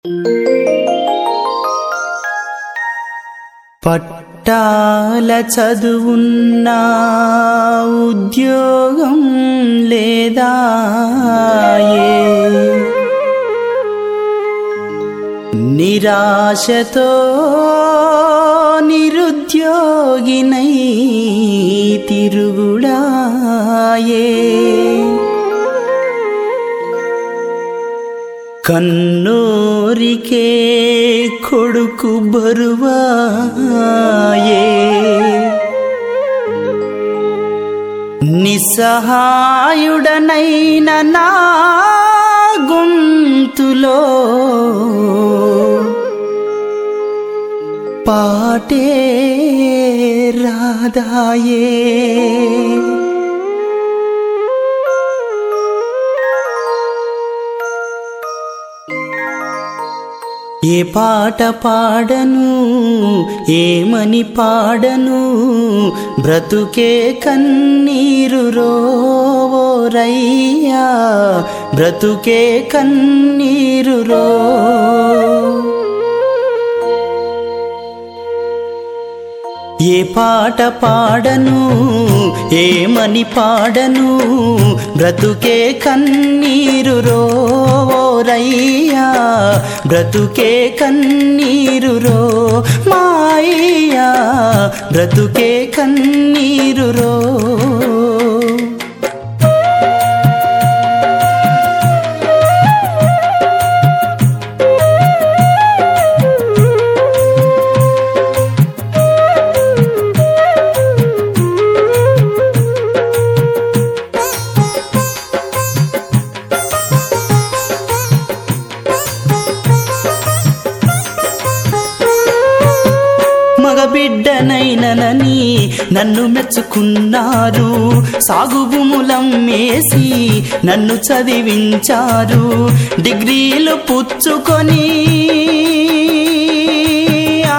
పట్టాల చదువున్నా ఉద్యోగం లేదా నిరాశతో నిరుద్యోగినై తిరుగుడాయే కన్నూరికే కొడుకు బరువాయే నిస్సహాయుడనైన నా గొంతులో పాటే రాదాయే ఏ పాట పాడను ఏమని పాడను బ్రతుకే కన్నీరు రోరయ్యా బ్రతుకే కన్నీరు రో ఏ పాట పాడను ఏమని పాడను బ్రతుకే కన్నీరు రోరయ్యా బ్రతుకే కన్నీరు రో మాయ్యా బ్రతుకే కన్నీరు రో మగబిడ్డనైననని నన్ను మెచ్చుకున్నారు సాగు భూములమ్మేసి నన్ను చదివించారు డిగ్రీలు పుచ్చుకొని ఆ,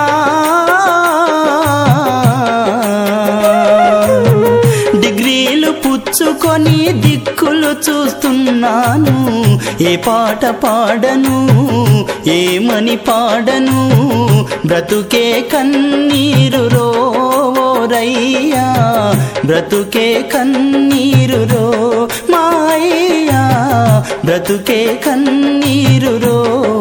డిగ్రీలు పుచ్చుకొని దిక్కులు చూస్తున్నాను ఏ పాట పాడను ఏమని పాడను బ్రతుకే కన్నీరు రోరయ్యా బ్రతుకే కన్నీరు రో మాయ్యా బ్రతుకే కన్నీరు రో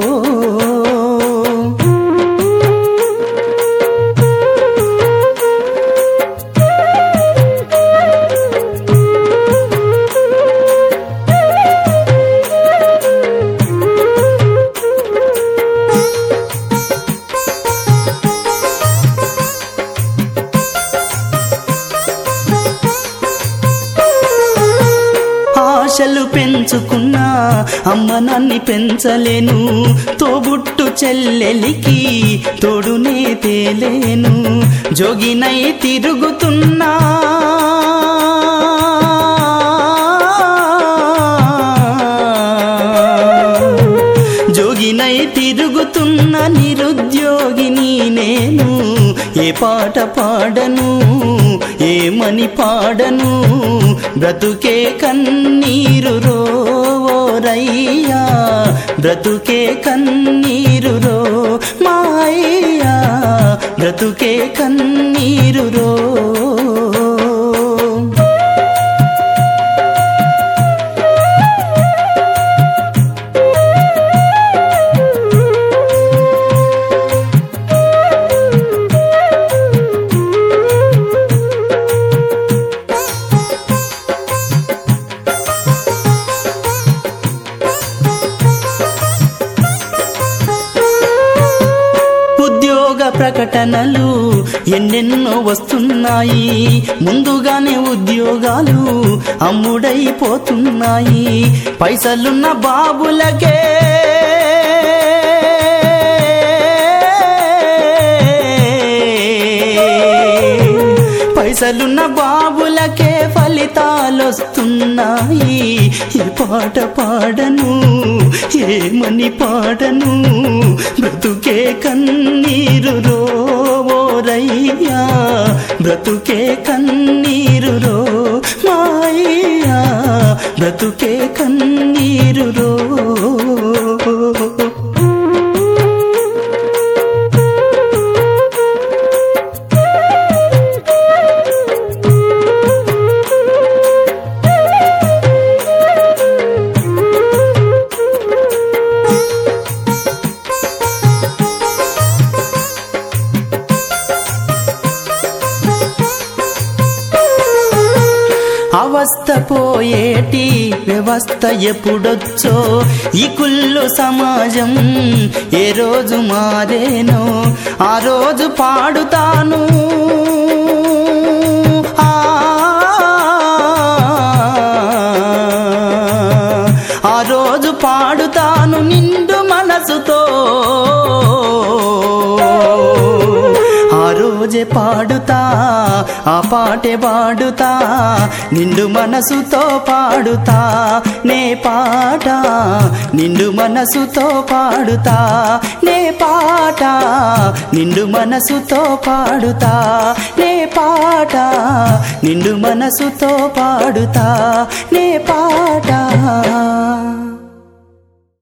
ఆశలు పెంచుకున్నా అమ్మ నన్ని పెంచలేను తోబుట్టు చెల్లెలికి తోడునే తేలేను జోగినై తిరుగుతున్నా జోగినై తిరుగుతున్న నిరుద్యోగిని నేను ఏ పాట పాడను ఏమని పాడను బ్రతుకే కన్నీరు రోరయ్యా బ్రతుకే కన్నీరు రో మాయ్యా బ్రతుకే కన్నీరు రో ఉద్యోగ ప్రకటనలు ఎన్నెన్నో వస్తున్నాయి ముందుగానే ఉద్యోగాలు అమ్ముడైపోతున్నాయి పైసలున్న బాబులకే పైసలున్న బాబులకే ఫలితాలొస్తున్నాయి ఈ పాట పాడను ఏమని పాడను బ్రతుకే కన్నీరు రోరయ్యా బ్రతుకే కన్నీరు రో మాయ్యా బ్రతుకే కన్నీరు రో అవస్థ పోయేటి వ్యవస్థ ఎప్పుడొచ్చో ఈ కుళ్ళు సమాజం ఏ రోజు మారేనో ఆ రోజు పాడుతాను ఆ ఆ రోజు పాడుతాను నిండు మనసుతో ఆ రోజే పాడుతా ఆ పాటే పాడుతా నిండు మనసుతో పాడుతా నే పాట నిండు మనసుతో పాడుతా నే పాట నిండు మనసుతో పాడుతా నే పాట నిండు మనసుతో పాడుతా నే